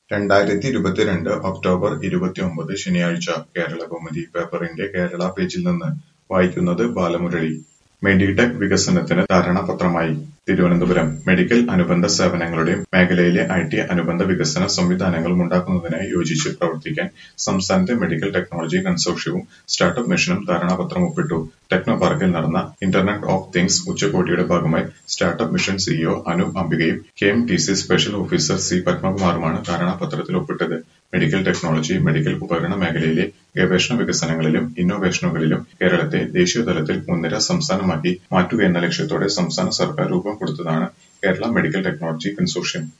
രണ്ടായിരത്തി ഇരുപത്തിരണ്ട് ഒക്ടോബർ ഇരുപത്തിയൊമ്പത് ശനിയാഴ്ച കേരളകൗമുദി പേപ്പറിന്റെ കേരള പേജിൽ നിന്ന് വായിക്കുന്നത് ബാലമുരളി മെഡിടെക് വികസനത്തിന് ധാരണാപത്രമായി തിരുവനന്തപുരം മെഡിക്കൽ അനുബന്ധ സേവനങ്ങളുടെ മേഖലയിലെ ഐ ടി അനുബന്ധ വികസന സംവിധാനങ്ങളും ഉണ്ടാക്കുന്നതിനായി യോജിച്ച് പ്രവർത്തിക്കാൻ സംസ്ഥാനത്തെ മെഡിക്കൽ ടെക്നോളജി കൺസോർഷ്യവും സ്റ്റാർട്ടപ്പ് മിഷനും ധാരണാപത്രം ഒപ്പിട്ടു ടെക്നോ പാർക്കിൽ നടന്ന ഇന്റർനെറ്റ് ഓഫ് തിങ്സ് ഉച്ചകോടിയുടെ ഭാഗമായി സ്റ്റാർട്ടപ്പ് മിഷൻ സിഇഒ അനൂപ് അംബികയും K M T C special officer C പത്മകുമാറുമാണ് ധാരണാപത്രത്തിൽ ഒപ്പിട്ടത് മെഡിക്കൽ ടെക്നോളജി മെഡിക്കൽ ഉപകരണ മേഖലയിലെ ഗവേഷണ വികസനങ്ങളിലും ഇന്നോവേഷനുകളിലും കേരളത്തെ ദേശീയതലത്തിൽ മുൻനിര സംസ്ഥാനമാക്കി മാറ്റുകയെന്ന ലക്ഷ്യത്തോടെ സംസ്ഥാന സർക്കാർ രൂപം കൊടുത്തതാണ് കേരള മെഡിക്കൽ ടെക്നോളജി കൺസോർഷ്യം